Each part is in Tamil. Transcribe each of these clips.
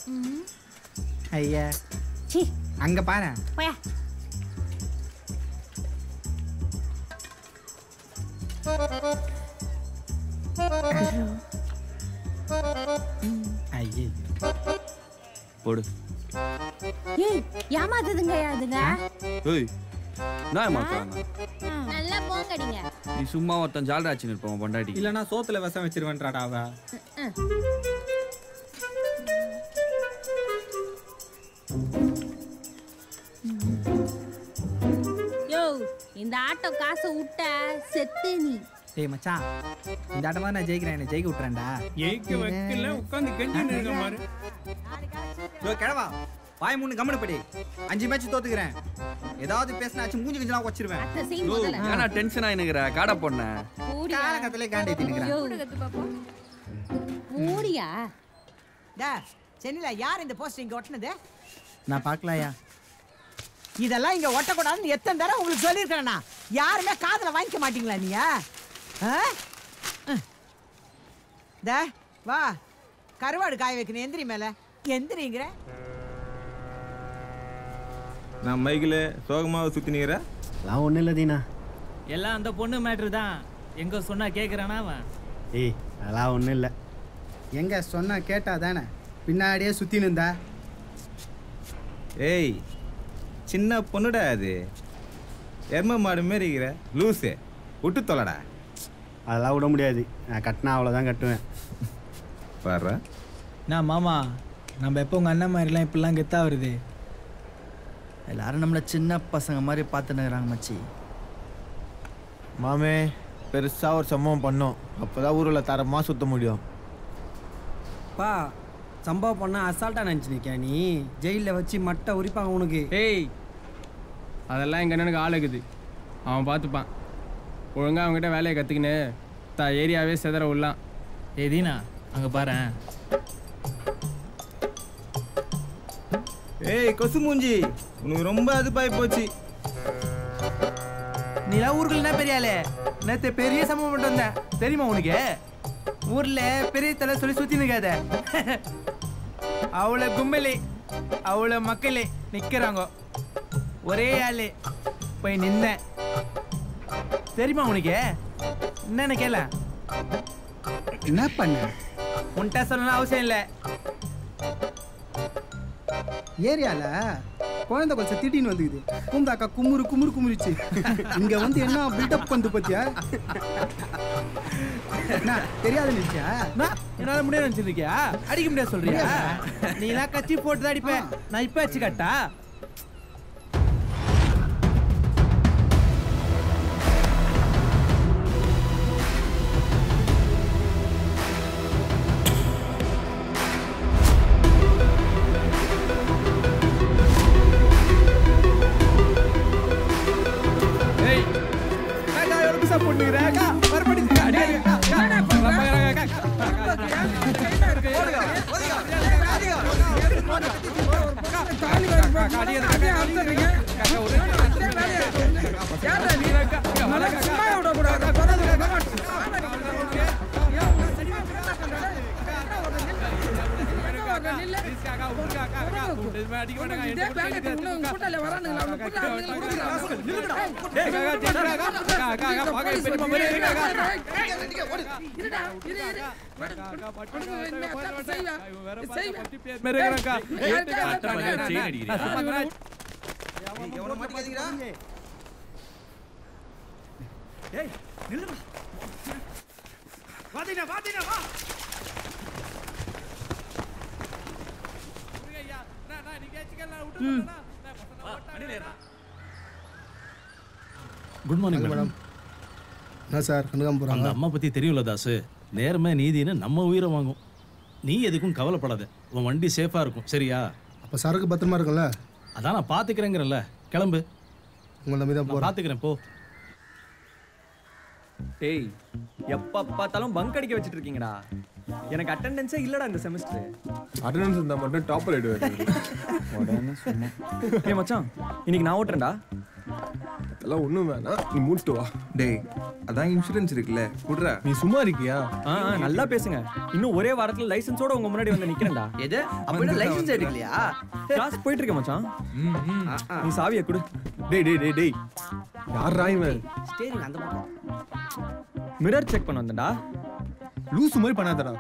ஐயா சீ அங்க பாரு போயா ஐயே போடு ஏய் ஏமாத்துதுங்க அதுங்க ஏய் நான் மாத்தாங்க நல்லா போங்கடிங்க நீ சும்மா ஒருத்தன் ஜால்ராச்சின்னு இருப்பான் பொண்டாட்டி இல்லனா சோத்துல விஷம் வச்சிருவேன்றாடா அவ யோ இந்த ஆட்டோ காசை விட்ட செத்து நீ டேய் மச்சான் இந்த ஆட்டமா நான் ஜெயிக்கிறேன் என்ன ஜெயிக்க விட்டுறேன்டா ஜெயிக்க வைக்கல உட்காந்து கெஞ்சின்னு இருக்க மாதிரி யோ கிழவா பாய் மூணு கம்மனு படி அஞ்சு மேட்ச் தோத்துக்கிறேன் ஏதாவது பேசினாச்சும் மூஞ்சி கொஞ்சம் வச்சிருவேன் அத்தை செய்யும் ஓ முதல்ல ஏன்னா டென்ஷன் ஆயினுங்கிற காடை பொண்ண மூடியா காலகத்திலே காண்டே தின்னுக்கிறேன் யோ மூடியா டா சென்னையில யார் இந்த போஸ்ட் இங்க ஒட்டினது நான் பார்க்கலையா இதெல்லாம் இங்க ஒட்டக்கூடாதுன்னு எத்தனை தடவை உங்களுக்கு சொல்லியிருக்கிறேன்னா யாருமே காதுல வாங்கிக்க மாட்டீங்களா நீங்க ஆ? ம். டா வா கருவாடு காய வைக்கணும் எந்திரி மேல எந்திரிங்கிற நான் மைக்கில் சோகமாக சுற்றினுக்கிற அதெல்லாம் ஒன்றும் இல்லை தீனா எல்லாம் அந்த பொண்ணு மேட்ரு தான் எங்க சொன்னா கேக்குறானா அவன் ஏய் அதெல்லாம் ஒன்றும் இல்லை எங்க சொன்னா கேட்டா தானே பின்னாடியே சுத்தின்னு இருந்தா ஏய் சின்ன பொண்ணுடா அது எரும மாடு மாரி இருக்கிற லூஸு விட்டு தொலைடா அதெல்லாம் விட முடியாது நான் கட்டினா அவ்வளோதான் கட்டுவேன் பாரு நான் மாமா நம்ம எப்போ உங்கள் அண்ணன் மாதிரிலாம் இப்படிலாம் கெத்தா வருது எல்லாரும் நம்மள சின்ன பசங்க மாதிரி பார்த்துனுக்குறாங்க மச்சி மாமே பெருசாக ஒரு சம்பவம் பண்ணோம் அப்போ தான் ஊரில் தரமாக சுத்த முடியும் பா சம்பவம் பண்ண அசால்ட்டாக நினச்சி நிற்க நீ ஜெயிலில் வச்சு மட்டை உரிப்பாங்க உனக்கு ஏய் அதெல்லாம் எங்க அண்ணனுக்கு ஆள் இருக்குது அவன் பார்த்துப்பான் ஒழுங்கா அவன்கிட்ட வேலையை கற்றுக்கின்னு த ஏரியாவே செதற விடலாம் ஏய் தீனா அங்கே பாரு ஏய் கொசு மூஞ்சி உனக்கு ரொம்ப அதுப்பாய் போச்சு நீலாம் ஊருக்குள்ள என்ன பெரிய ஆளு நேற்று பெரிய சம்பவம் பண்ணிட்டு வந்தேன் தெரியுமா உனக்கு ஊர்ல பெரிய தலை சொல்லி சுத்தி நிற்காத அவ்வளோ கும்பலி அவ்வளோ மக்களே நிற்கிறாங்க ஒரே ஆளு போய் நின்னேன் தெரியுமா உனக்கு என்னன்னு கேள என்ன பண்ண உன்கிட்ட சொல்லணும் அவசியம் இல்லை ஏரியால குழந்தை கொஞ்சம் திட்டின்னு வந்துக்குது பூந்தாக்கா குமுறு குமுறு குமுறிச்சு இங்க வந்து என்ன பில்டப் வந்து பத்தியா என்ன தெரியாத நினைச்சா நான் என்னால முடியாது நினைச்சிருக்கியா அடிக்க முடியாது சொல்றியா நீ எல்லாம் கட்சி போட்டு தான் அடிப்பேன் நான் இப்ப வச்சு கட்டா ஏய் அக்கா எவ்வளோ பிசா பொண்ணுங்கிற அக்கா மறுபடி அடி அடி அக்கா எவ்வளவு மாட்டிக்காதீங்கடா ஏய் நில்லுமா வாதீனா வாதீனா வா குட் மார்னிங் மேடம் என்ன சார் கண்டுக்காம அந்த போகிறாங்க அம்மா பத்தி தெரியும்ல தாசு நேர்மை நீதின்னு நம்ம உயிரை வாங்கும் நீ எதுக்கும் கவலைப்படாத உன் வண்டி சேஃபா இருக்கும் சரியா அப்போ சரக்கு பத்திரமா இருக்கும்ல அதான் நான் பாத்துக்கிறேங்கிறல்ல கிளம்பு உங்களை நம்பி தான் நான் போகிறேன் பாத்துக்கிறேன் போ டேய் எப்ப பார்த்தாலும் பங்க் அடிக்க வச்சிட்டு இருக்கீங்கடா எனக்கு அட்டெண்டன்ஸே இல்லடா இந்த செமஸ்டர் அட்டண்டன்ஸ் இருந்தால் மட்டும் டாப்பில் ஆயிடுவேன் ஏய் மச்சான் இன்னைக்கு நான் ஓட்டுறேன்டா அதெல்லாம் ஒன்றும் வேணாம் நீ மூட்டு வா டேய் அதான் இன்சூரன்ஸ் இருக்குல்ல குடுறா நீ சும்மா இருக்கியா ஆ ஆ, நல்லா பேசுங்க இன்னும் ஒரே வாரத்துல லைசென்ஸோட உங்க முன்னாடி வந்து நிக்கிறேன்டா எது அப்படின்னா லைசன்ஸ் எடுக்கலையா கிளாஸ் போயிட்டு இருக்க மச்சான் நீ சாவியை கொடு டேய் டேய் டேய் டேய் யார் இவன் ஸ்டேரிங் அந்த பக்கம் மிரர் செக் பண்ண வந்தேன்டா லூசு மாதிரி பண்ணாதடா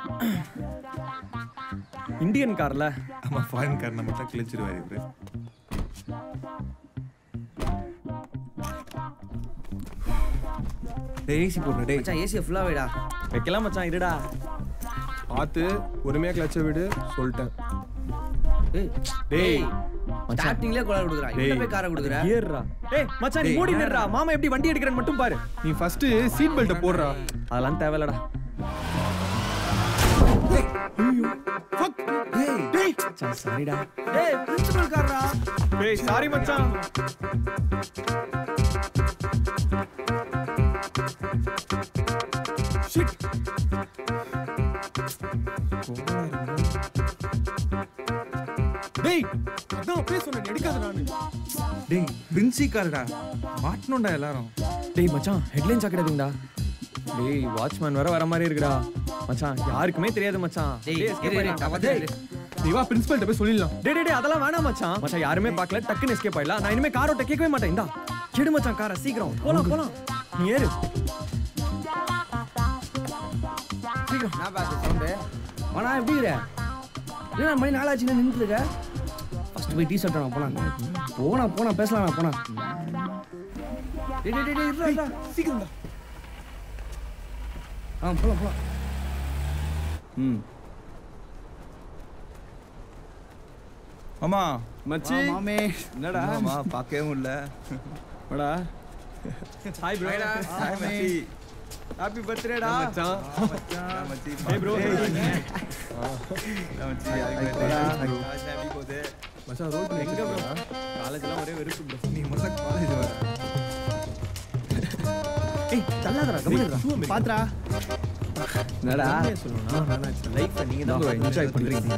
இந்தியன் கார்ல ஆமா ஃபாரின் கார் நம்ம தான் கிழிச்சிருவாரு இவரு டேய் ஏசி போடுற டேய் மச்சான் ஏசியை ஃபுல்லா வைடா வைக்கலாம் மச்சான் இருடா பார்த்து பொறுமையா கிளச்ச விடு சொல்லிட்டேன் டேய் டேய் ஸ்டார்டிங்லயே கோலா கொடுக்குறான் டேய். இவ்வளவு போய் காரை கொடுக்குற ஏறுடா டேய் மச்சான் நீ டேய். மூடி நிறா மாமா எப்படி வண்டி எடுக்கிறேன்னு மட்டும் பாரு நீ ஃபர்ஸ்ட் சீட் பெல்ட் போடுறா அதெல்லாம் தேவையில்லடா டேய் மச்சான் சாரிடா டேய் பிரின்சிபல் காரா டேய் சாரி மச்சான் டேய் அதான் பேச சொன்னேன் எடுக்காத நானு டேய் பிரின்சி கார்டா மாட்டணும்டா எல்லாரும் டேய் மச்சான் ஹெட்லைன் சாக்கிடாதீங்கடா டேய் வாட்ச்மேன் வர வர மாதிரி இருக்குடா மச்சான் யாருக்குமே தெரியாது மச்சான் டேய் escape இரு, இரு, ஆயிடலாம். நான் வந்து இரு. நீ வா பிரின்சிபல்ட்ட போய் சொல்லிடலாம் டேய் டேய் டேய் அதெல்லாம் வேணாம் மச்சான் மச்சான் யாருமே பார்க்கல டக்குன்னு எஸ்கேப் ஆயிடலாம் நான் இனிமே கார் ஓட்ட கேட்கவே மாட்டேன் இந்தா கெடு மச்சான் காரை சீக்கிரம் போலாம் போலாம் நீ ஏறு சீக்கிரம் நான் பார்த்து சவுண்டு மனா எப்படி இரு என்ன மணி நாளாச்சுன்னு நின்றுட்டு இருக்க ஃபர்ஸ்ட் போய் டீ ஷர்ட் போலாம் போனா போனா பேசலாம் போனா டேய் டேய் டேய், டேய் இருடா, இருடா சீக்கிரம் ஆ போலாம் போலாம் ம் ஆமா மச்சி மாமே என்னடா ஆமா பார்க்கவே முடியல வாடா ஹாய் ப்ரோ ஹாய் மச்சி ஹாப்பி பர்த்டேடா மச்சான் மச்சான் மச்சி ஹே ப்ரோ மச்சி ஹாப்பி போதே மச்சான் ரோல் பண்ணி எங்க ப்ரோ காலேஜ்லாம் ஒரே வெறுப்பு ப்ரோ நீ முதல்ல காலேஜ் வர ஏய் தள்ளாதடா கம்முனு பாத்ரா என்னடா சொல்லணும்னா லைஃப் நீங்க தான் ப்ரோ என்ஜாய் பண்றீங்க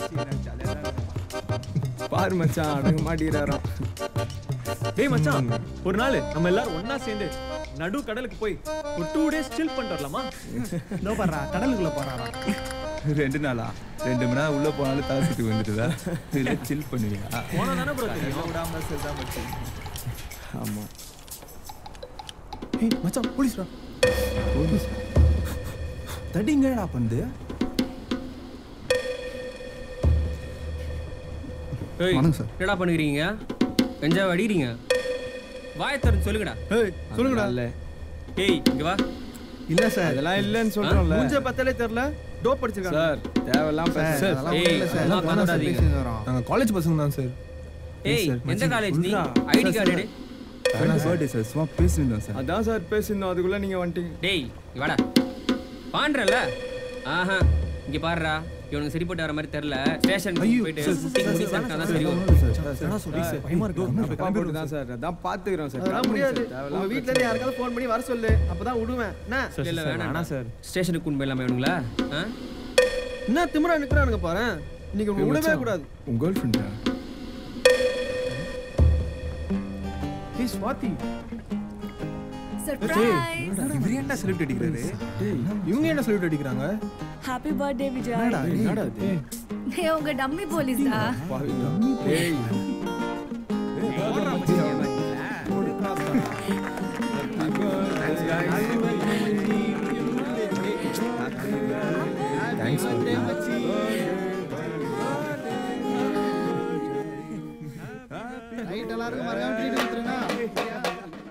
பாரு மச்சான் அடங்க மாட்டேறாராம் டேய் மச்சான் ஒரு நாள் நம்ம எல்லாரும் ஒண்ணா சேர்ந்து நடு கடலுக்கு போய் ஒரு டூ டேஸ் சில் பண்ணிட்டு வரலாமா நோ பண்றா கடலுக்குள்ள போறாரா ரெண்டு நாளா ரெண்டு மணி நேரம் உள்ள போனாலும் தலை சுத்தி வந்துட்டுதா இல்ல சில் பண்ணுவியா போனா தானே ப்ரோ தெரியும் விடாம சரிதான் மச்சி ஆமா ஏய் மச்சான் போலீஸ்டா தடிங்கடா பந்து ஏய் வணக்கம் சார். என்னடா பண்ணுகிறீங்க கஞ்சா அடிக்கிறீங்க வாயை திறந்து சொல்லுங்கடா ஏய் சொல்லுங்கடா இல்ல ஏய் இங்க வா இல்ல சார் அதெல்லாம் இல்லன்னு சொல்றோம்ல மூஞ்ச பத்தலே தெரியல டோப் அடிச்சிருக்காங்க சார் தேவையில்லாம் பேச சார் அதெல்லாம் ஏய், ஒண்ணும் இல்ல சார் அதெல்லாம் எல்லாம் போனா சார் பண்ணாதீங்க. பேசிட்டு வரோம் நாங்க காலேஜ் பசங்க தான் சார் ஏய் சார், எந்த மச்சான், காலேஜ் நீ சொல்றா. ஐடி கார்டு எடு பர்த்டே சார் சும்மா பேசியிருந்தோம் சார் அதான் சார் பேசியிருந்தோம் அதுக்குள்ள நீங்க வந்துட்டீங்க டேய் இங்க வாடா பான்றல ஆஹா இங்க பாருடா இவனுக்கு சரிப்பட்டு வர மாதிரி தெரியல ஸ்டேஷன் போயிட்டு shooting முடிச்சு தான் தெரியும் பயமா இருக்கு கிளம்பிட்டு தான் சார் அதான் பாத்துக்கிறோம் சார் அதெல்லாம் முடியாது உங்க வீட்ல இருந்து யாருக்காவது ஃபோன் பண்ணி வர சொல்லு அப்பதான் விடுவேன் என்ன இல்ல இல்ல வேணாம் வேணாம் சார் ஸ்டேஷனுக்கு கொண்டு போயிடலாமா இவனுங்களா ஆ? என்ன திமிரா நிக்கிறானுங்க பாரு இன்னைக்கு உங்களை விடவே கூடாது உங்க கேர்ள் ஃப்ரெண்டா ஏய் ஸ்வாதி இவர் ஏன்டா செலிப்ரேட் அடிக்கிறாரு இவங்க என்ன சொல்லிட்டு அடிக்கிறாங்க ஹாப்பி பர்த்டே விஜய் என்னடா இது டேய் உங்க டம்மி போலீஸ்டா ஏய் தேங்க்ஸ் ரைட் எல்லாருக்கும் மறக்காம ட்ரீட் கொடுத்துருங்க